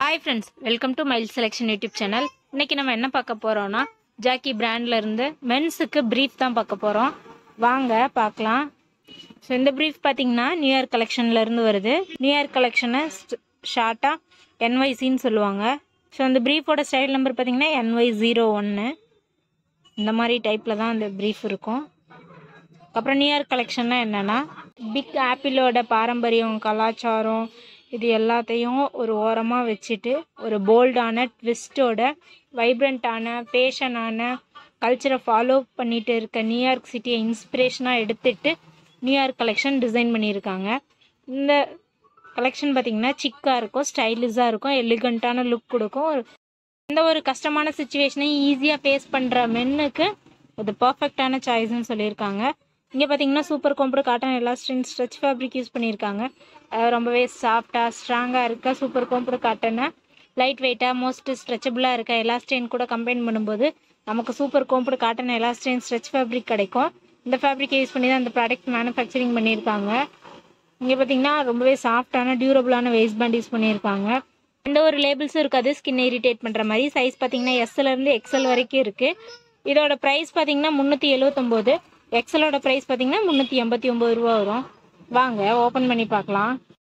hi friends welcome to mile selection YouTube channel இன்னைக்கு நம்ம என்ன பார்க்க போறோம்னா ஜாக்கி பிராண்ட்ல இருந்து மென்ஸுக்கு பிரீஃப் தான் பார்க்க போறோம் வாங்க பார்க்கலாம் ஸோ இந்த பிரீஃப் பார்த்தீங்கன்னா நியூ இயர் கலெக்ஷன்ல இருந்து வருது நியூ இயர் கலெக்ஷனை ஷார்ட்டாக என்ஒய்சின்னு சொல்லுவாங்க ஸோ அந்த பிரீஃபோட ஸ்டைல் நம்பர் பார்த்தீங்கன்னா என்ஒய் ஜீரோ ஒன்று இந்த மாதிரி டைப்பில் தான் அந்த பிரீஃப் இருக்கும் அப்புறம் நியூ இயர் கலெக்ஷன்னா என்னென்னா பிக் ஆப்பிளோட பாரம்பரியம் கலாச்சாரம் இது எல்லாத்தையும் ஒரு ஓரமாக வச்சுட்டு ஒரு போல்டான ட்விஸ்டோட வைப்ரண்ட்டான ஃபேஷனான கல்ச்சரை ஃபாலோ பண்ணிட்டு இருக்க நியூயார்க் சிட்டியை இன்ஸ்பிரேஷனாக எடுத்துட்டு நியூயார்க் கலெக்ஷன் டிசைன் பண்ணியிருக்காங்க இந்த கலெக்ஷன் பார்த்திங்கன்னா சிக்காக இருக்கும் ஸ்டைலிஷாக இருக்கும் எலிகண்ட்டான லுக் கொடுக்கும் ஒரு எந்த ஒரு கஷ்டமான சுச்சுவேஷனையும் ஈஸியாக ஃபேஸ் பண்ணுற மென்னுக்கு இது பர்ஃபெக்டான சாய்ஸ்னு சொல்லியிருக்காங்க இங்கே பார்த்தீங்கன்னா super combed cotton elastane stretch fabric use பண்ணியிருக்காங்க அஹ் ரொம்பவே சாஃப்டாக ஸ்ட்ராங்காக இருக்க சூப்பர் கோம்பர் காட்டனை லைட் வெயிட்டாக மோஸ்ட் ஸ்ட்ரெச்சபிளாக இருக்க எலாஸ்டைன் கூட கம்பைன் பண்ணும்போது நமக்கு super combed cotton elastane stretch fabric கிடைக்கும் இந்த ஃபேப்ரிக்கை யூஸ் பண்ணி தான் இந்த ப்ராடக்ட் மேனுஃபேக்சரிங் பண்ணியிருக்காங்க இங்கே பார்த்தீங்கன்னா ரொம்பவே சாஃப்டான டியூரபிளான வேஸ்ட் பேண்ட் யூஸ் பண்ணியிருக்காங்க எந்த ஒரு லேபிள்ஸும் இருக்காது ஸ்கின் இரிட்டேட் பண்ணுற மாதிரி சைஸ் பார்த்தீங்கன்னா எஸ்எல்லேருந்து எக்ஸல் வரைக்கும் இருக்குது இதோட ப்ரைஸ் பார்த்தீங்கன்னா முந்நூற்றி எழுவத்தொம்போது எக்ஸலோட ப்ரைஸ் பார்த்தீங்கன்னா முந்நூற்றி எண்பத்தி ஒம்பது ரூபா வரும் வாங்க ஓப்பன் பண்ணி பார்க்கலாம்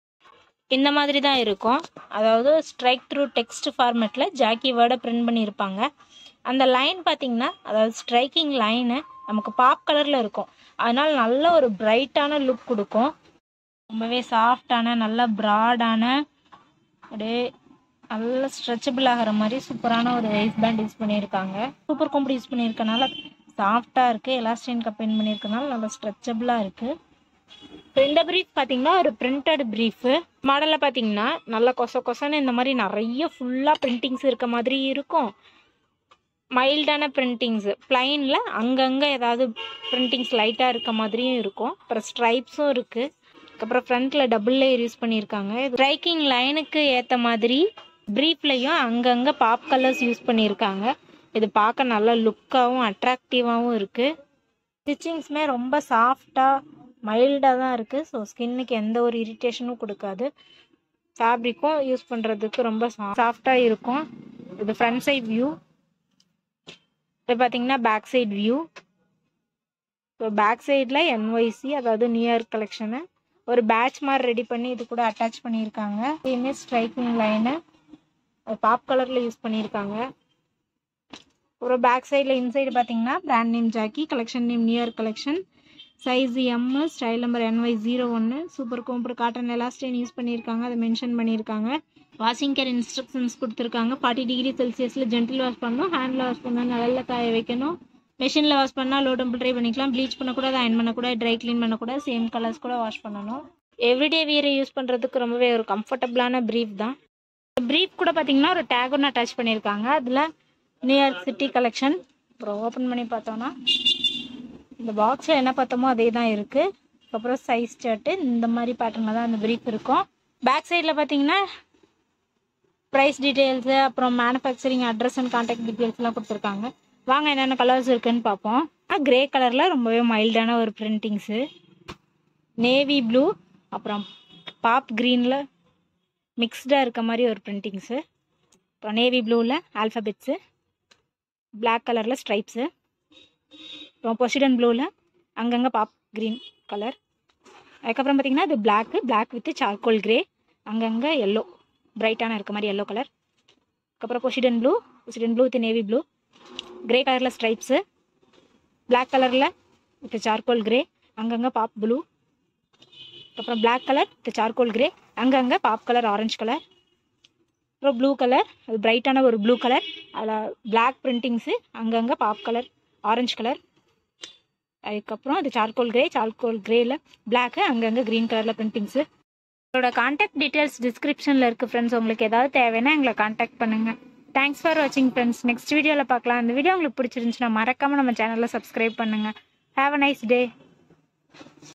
இந்த மாதிரி தான் இருக்கும் அதாவது ஸ்ட்ரைக் த்ரூ டெக்ஸ்ட் ஃபார்மேட்டில் ஜாக்கி வேர்டை பிரிண்ட் பண்ணியிருப்பாங்க அந்த லைன் பார்த்தீங்கன்னா அதாவது ஸ்ட்ரைக்கிங் லைனு நமக்கு பாப் கலரில் இருக்கும் அதனால் நல்ல ஒரு பிரைட்டான லுக் கொடுக்கும் ரொம்பவே சாஃப்டான நல்ல ப்ராடான அப்படியே நல்ல ஸ்ட்ரெச்சபிள் ஆகிற மாதிரி சூப்பரான ஒரு வேஸ்ட் பேண்ட் யூஸ் பண்ணியிருக்காங்க சூப்பர் கோம்பு யூஸ் பண்ணியிருக்கனால சாஃப்டாக இருக்குது எலாஸ்டின் கப்பைன் பண்ணியிருக்கனால நல்லா ஸ்ட்ரெச்சபிளாக இருக்குது இப்போ இந்த ப்ரீஃப் பார்த்தீங்கன்னா ஒரு பிரிண்டட் ப்ரீஃபு மாடலில் பார்த்தீங்கன்னா நல்லா கொச கொசன்னு இந்த மாதிரி நிறைய ஃபுல்லாக பிரிண்டிங்ஸ் இருக்க மாதிரி இருக்கும் மைல்டான பிரிண்டிங்ஸு பிளைனில் அங்கங்கே ஏதாவது பிரிண்டிங்ஸ் லைட்டாக இருக்க மாதிரியும் இருக்கும் அப்புறம் ஸ்ட்ரைப்ஸும் இருக்குது அதுக்கப்புறம் ஃப்ரண்ட்டில் டபுள் லேயர் யூஸ் பண்ணியிருக்காங்க ஸ்ட்ரைக்கிங் லைனுக்கு ஏற்ற மாதிரி ப்ரீஃப்லையும் அங்கங்கே பாப் கலர்ஸ் யூஸ் பண்ணியிருக்காங்க இது பார்க்க நல்ல லுக்காகவும் அட்ராக்டிவாகவும் இருக்குது ஸ்டிச்சிங்ஸுமே ரொம்ப சாஃப்டாக மைல்டாக தான் இருக்குது ஸோ ஸ்கின்னுக்கு எந்த ஒரு இரிட்டேஷனும் கொடுக்காது ஃபேப்ரிக்கும் யூஸ் பண்ணுறதுக்கு ரொம்ப சாஃப்டாக இருக்கும் இது ஃப்ரண்ட் சைட் வியூ இது பார்த்தீங்கன்னா back side view so back சைடில் என்ஒய்சி அதாவது நியூ இயர் கலெக்ஷனு ஒரு பேட்ச் மாதிரி ரெடி பண்ணி இது கூட அட்டாச் பண்ணியிருக்காங்க இதுவுமே ஸ்ட்ரைக்கிங் லைனு பாப் கலரில் யூஸ் பண்ணியிருக்காங்க ஒரு பேக் சைடில் இன்சைடு பார்த்தீங்கன்னா brand name Jockey collection name new year collection size M style number NY zero ஒன்று super combed cotton elastane use பண்ணியிருக்காங்க அதை மென்ஷன் பண்ணியிருக்காங்க வாஷிங் கேர் இன்ஸ்ட்ரக்ஷன்ஸ் கொடுத்துருக்காங்க ஃபார்ட்டி டிகிரி செல்சியஸில் ஜென்டில் வாஷ் பண்ணணும் ஹேண்டில் வாஷ் பண்ணால் நிழலில் காய வைக்கணும் மெஷினில் வாஷ் பண்ணால் லோ டெம்பரேச்சர் பண்ணிக்கலாம் ப்ளீச் பண்ணக்கூடாது அயன் பண்ணக்கூடாது ட்ரை க்ளீன் பண்ணக்கூடாது சேம் கலர்ஸ் கூட வாஷ் பண்ணணும் எவ்ரிடே வியரை யூஸ் பண்ணுறதுக்கு ரொம்பவே ஒரு கம்ஃபர்டபுளான ப்ரீஃப் தான் ப்ரீஃப் கூட பார்த்தீங்கன்னா ஒரு டேக் ஒன்று அட்டாச் பண்ணியிருக்காங்க அதில் நியூயார்க் சிட்டி கலெக்ஷன் அப்புறம் ஓப்பன் பண்ணி பார்த்தோன்னா இந்த பாக்ஸில் என்ன பார்த்தோமோ அதே தான் இருக்குது அப்புறம் சைஸ் சார்ட்டு இந்த மாதிரி பேட்டர்னில் தான் அந்த ப்ரீஃப் இருக்கும் பேக் சைடில் பார்த்தீங்கன்னா ப்ரைஸ் டீட்டெயில்ஸு அப்புறம் மேனுஃபேக்சரிங் அட்ரஸ் அண்ட் கான்டாக்ட் டீட்டெயில்ஸ்லாம் கொடுத்துருக்காங்க வாங்க என்னென்ன கலர்ஸ் இருக்குன்னு பார்ப்போம் க்ரே கலரில் ரொம்பவே மைல்டான ஒரு பிரிண்டிங்ஸு நேவி ப்ளூ அப்புறம் பாப் க்ரீனில் மிக்ஸ்டாக இருக்க மாதிரி ஒரு பிரிண்டிங்ஸு அப்புறம் நேவி ப்ளூவில் ஆல்ஃபபெட்ஸு பிளாக் கலரில் ஸ்ட்ரைப்ஸு அப்புறம் பொசிடன் ப்ளூவில் அங்கங்கே பாப் க்ரீன் கலர் அதுக்கப்புறம் பார்த்திங்கன்னா இது black black with charcoal grey அங்கங்கே எல்லோ பிரைட்டான இருக்க மாதிரி எல்லோ கலர் அதுக்கப்புறம் Poseidon blue Poseidon blue with navy blue grey கலரில் ஸ்ட்ரைப்ஸு பிளாக் கலரில் வித் சார்கோல் கிரே அங்கங்கே பாப் ப்ளூ அப்புறம் black colour with charcoal grey அங்கங்கே பாப் கலர் ஆரஞ்சு கலர் அப்புறம் ப்ளூ கலர் அது பிரைட்டான ஒரு ப்ளூ கலர் அதில் பிளாக் பிரிண்டிங்ஸு அங்கங்கே பாப் கலர் ஆரஞ்சு கலர் அதுக்கப்புறம் அது சார்கோல் கிரே சார்கோல் கிரேயில் பிளாக்கு அங்கங்கே க்ரீன் கலரில் பிரிண்டிங்ஸு இதோட காண்டாக்ட் டீட்டெயில்ஸ் டிஸ்கிரிப்ஷனில் இருக்குது ஃப்ரெண்ட்ஸ் உங்களுக்கு ஏதாவது தேவைன்னா எங்களை காண்டாக்ட் பண்ணுங்கள் தேங்க்ஸ் ஃபார் வாட்சிங் ஃப்ரெண்ட்ஸ் நெக்ஸ்ட் வீடியோவில் பார்க்கலாம் இந்த வீடியோ உங்களுக்கு பிடிச்சிருந்துச்சுன்னா மறக்காமல் நம்ம சேனலில் சப்ஸ்கிரைப் பண்ணுங்கள் ஹாவ் அ நைஸ் டே